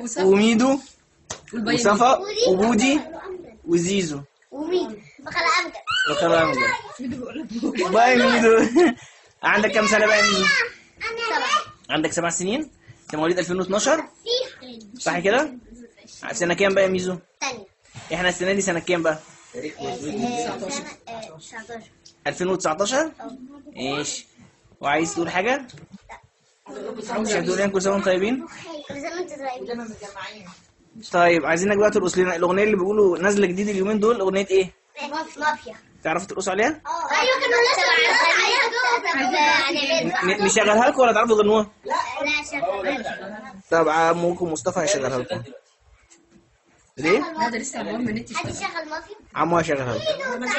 وميدو والباقي وصفا وبودي وزيزو ومين بخلق أبجد وكمان أمجد. باي ميدو عندك كام سنة بقى يا ميدو؟ سبعة عندك سبع سنين؟ انت مواليد 2012 صح كده؟ سنة كام بقى يا ميزو؟ تانية احنا السنة دي سنة كام بقى؟ 19 2019 ايش وعايز تقول حاجة؟ مش هتقول يعني كل سنة وانتم طيبين؟ كل سنة وانت طيب طيب عايزينك بقى ترقص لنا الأغنية اللي بيقولوا نازلة جديد اليومين دول أغنية إيه؟ مافيا تعرفوا ترقصوا عليها؟ ايوه كنا لسه عليها ن- نشغلها لكم ولا تعرفوا تغنوها؟ لا شغال طب عمكم مصطفى هيشغلها لكم ليه؟ لا ده لسه عمال ما نتش حد شغل مافيا عمو هيشغلها لكم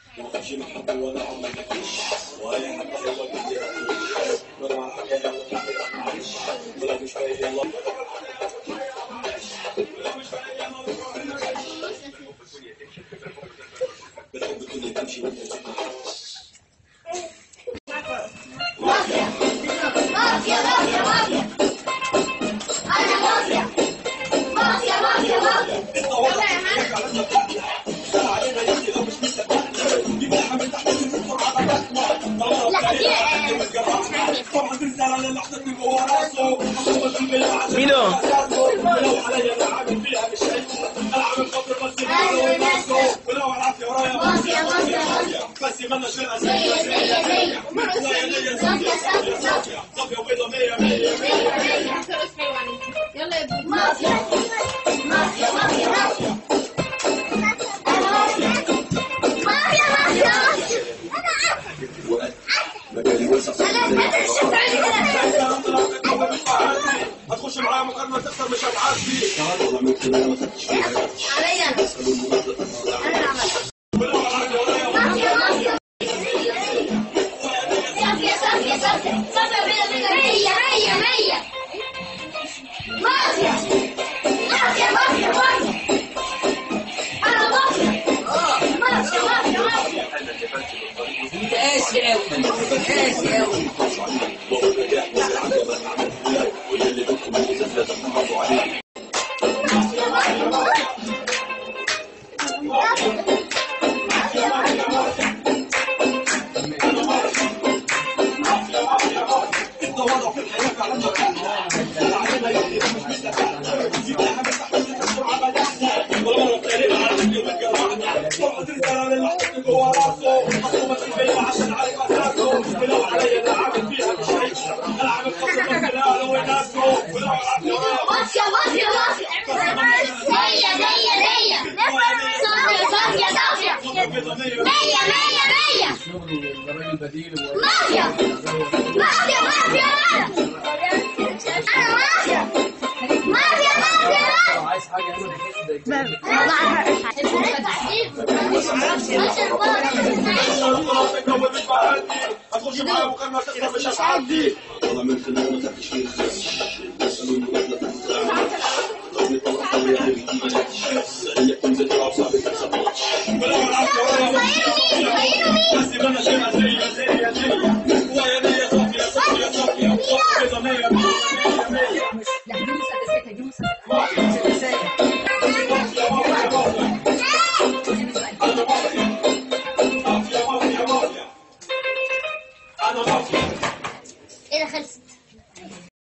مافيا مافيا مافيا انا مافيا مافيا مافيا مافيا لا دي ميدو مافيا مافيا مافيا مية مية مية مافيا صافية يلا يا ابني مافيا مافيا مافيا مافيا أنا مافيا مافيا مافيا مافيا أنا أنا هتخش معايا مكالمة تخسر مش هتعدي عليا أنا أنا عملت مافيا مافيا صافية صافية صافية صافية بينا بينا مية مية مية مافيا مافيا مافيا مافيا أنا مافيا مافيا مافيا مافيا قاسي قوي قاسي قوي مافيا مافيا مافيا مية مية مية صافية صافية صافية مية مية مية مافيا مافيا مافيا أنا مافيا مافيا مافيا عايز حاجة هتخش معايا مكالمة تخسر مش هتعدي بس انا شايفها زي زي زي ويا نية صافية صافية صافية صافية مية مية مية لا دي مسدسات دي مسدسات